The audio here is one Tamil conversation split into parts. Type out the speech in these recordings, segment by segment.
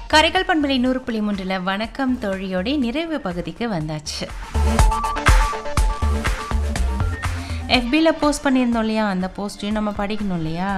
கரைக்கல் பண்பலை நூறு புள்ளி மூன்றில் வணக்கம் தோழியோட நிறைவு பகுதிக்கு வந்தாச்சு எஃபியில் போஸ்ட் பண்ணியிருந்தோம் இல்லையா அந்த போஸ்ட்டையும் நம்ம படிக்கணும் இல்லையா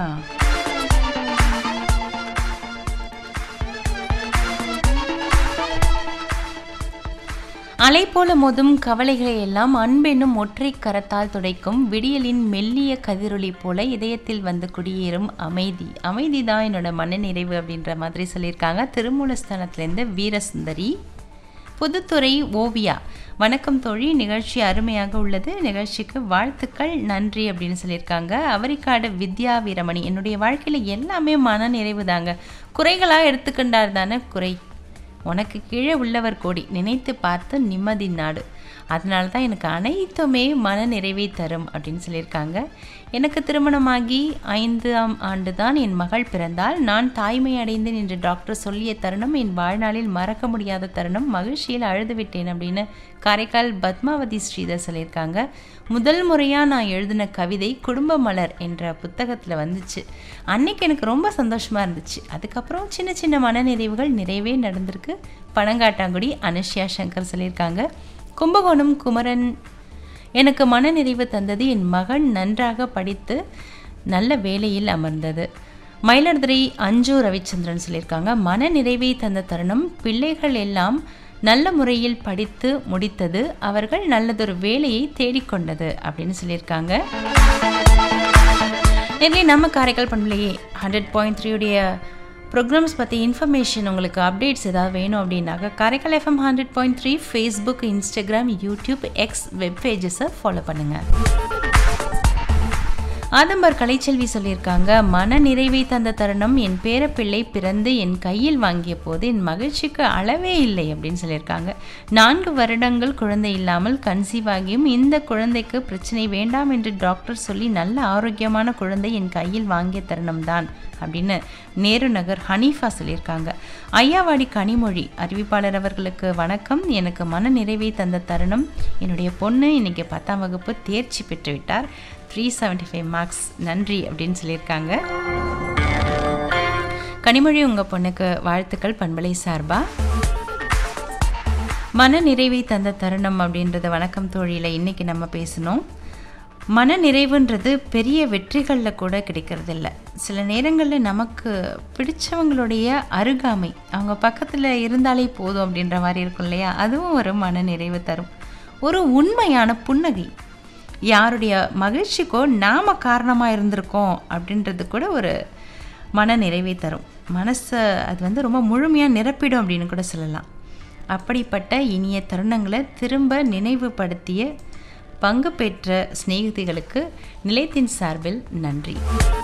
அலை போல மோதும் கவலைகளை எல்லாம் அன்பென்னும் ஒற்றை கரத்தால் துடைக்கும் விடியலின் மெல்லிய கதிரொளி போல இதயத்தில் வந்து குடியேறும் அமைதி அமைதி தான் என்னோட மனநிறைவு அப்படின்ற மாதிரி சொல்லியிருக்காங்க திருமூலஸ்தானத்துலேருந்து வீரசுந்தரி புதுத்துறை ஓவியா வணக்கம் தோழி நிகழ்ச்சி அருமையாக உள்ளது நிகழ்ச்சிக்கு வாழ்த்துக்கள் நன்றி அப்படின்னு சொல்லியிருக்காங்க அவரிக்காடு வித்யா வீரமணி என்னுடைய வாழ்க்கையில் எல்லாமே மன நிறைவு தாங்க குறைகளாக எடுத்துக்கொண்டார் தானே குறை உனக்கு கீழே உள்ளவர் கோடி நினைத்து பார்த்து நிம்மதி நாடு அதனால தான் எனக்கு அனைத்துமே மன நிறைவை தரும் அப்படின்னு சொல்லியிருக்காங்க எனக்கு திருமணமாகி ஐந்தாம் ஆண்டு தான் என் மகள் பிறந்தால் நான் தாய்மை அடைந்தேன் என்று டாக்டர் சொல்லிய தருணம் என் வாழ்நாளில் மறக்க முடியாத தருணம் மகிழ்ச்சியில் அழுது விட்டேன் அப்படின்னு காரைக்கால் பத்மாவதி ஸ்ரீதர் சொல்லியிருக்காங்க முதல் முறையாக நான் எழுதின கவிதை குடும்ப மலர் என்ற புத்தகத்தில் வந்துச்சு அன்னைக்கு எனக்கு ரொம்ப சந்தோஷமாக இருந்துச்சு அதுக்கப்புறம் சின்ன சின்ன மனநிறைவுகள் நிறைவே நடந்திருக்கு பனங்காட்டாங்குடி அனுஷ்யா சங்கர் சொல்லியிருக்காங்க கும்பகோணம் குமரன் எனக்கு மனநிறைவு தந்தது என் மகன் நன்றாக படித்து நல்ல வேலையில் அமர்ந்தது மயிலாடுதுறை அஞ்சு ரவிச்சந்திரன் சொல்லியிருக்காங்க மன நிறைவை தந்த தருணம் பிள்ளைகள் எல்லாம் நல்ல முறையில் படித்து முடித்தது அவர்கள் நல்லதொரு வேலையை தேடிக்கொண்டது அப்படின்னு சொல்லியிருக்காங்க நேரிலே நம்ம காரைக்கால் பண்ணலையே ஹண்ட்ரட் பாயிண்ட் த்ரீயுடைய ப்ரோக்ராம்ஸ் பற்றி இன்ஃபர்மேஷன் உங்களுக்கு அப்டேட்ஸ் ஏதாவது வேணும் அப்படின்னாக்க Karaikal FM hundred point three Facebook Instagram YouTube X web பேஜஸை ஃபாலோ பண்ணுங்கள் ஆதம்பர் கலைச்செல்வி சொல்லியிருக்காங்க மன நிறைவை தந்த தருணம் என் பேரப்பிள்ளை பிறந்து என் கையில் வாங்கிய போது என் மகிழ்ச்சிக்கு அளவே இல்லை அப்படின்னு சொல்லியிருக்காங்க நான்கு வருடங்கள் குழந்தை இல்லாமல் கன்சீவ் ஆகியும் இந்த குழந்தைக்கு பிரச்சனை வேண்டாம் என்று டாக்டர் சொல்லி நல்ல ஆரோக்கியமான குழந்தை என் கையில் வாங்கிய தருணம் தான் அப்படின்னு நேரு நகர் ஹனீஃபா சொல்லியிருக்காங்க ஐயாவாடி கனிமொழி அறிவிப்பாளர் அவர்களுக்கு வணக்கம் எனக்கு மன நிறைவை தந்த தருணம் என்னுடைய பொண்ணு இன்னைக்கு பத்தாம் வகுப்பு தேர்ச்சி பெற்றுவிட்டார் த்ரீ செவன்ட்டி ஃபைவ் மார்க்ஸ் நன்றி அப்படின்னு சொல்லியிருக்காங்க கனிமொழி உங்கள் பொண்ணுக்கு வாழ்த்துக்கள் பண்பலை சார்பா மன நிறைவை தந்த தருணம் அப்படின்றத வணக்கம் தோழியில் இன்றைக்கி நம்ம பேசணும் மன நிறைவுன்றது பெரிய வெற்றிகளில் கூட கிடைக்கிறதில்ல சில நேரங்களில் நமக்கு பிடிச்சவங்களுடைய அருகாமை அவங்க பக்கத்தில் இருந்தாலே போதும் அப்படின்ற மாதிரி இருக்கும் இல்லையா அதுவும் ஒரு மன நிறைவு தரும் ஒரு உண்மையான புன்னகை யாருடைய மகிழ்ச்சிக்கோ நாம் காரணமாக இருந்திருக்கோம் அப்படின்றது கூட ஒரு மன நிறைவை தரும் மனசை அது வந்து ரொம்ப முழுமையாக நிரப்பிடும் அப்படின்னு கூட சொல்லலாம் அப்படிப்பட்ட இனிய தருணங்களை திரும்ப நினைவுபடுத்திய பங்கு பெற்ற சிநேகிதிகளுக்கு நிலையத்தின் சார்பில் நன்றி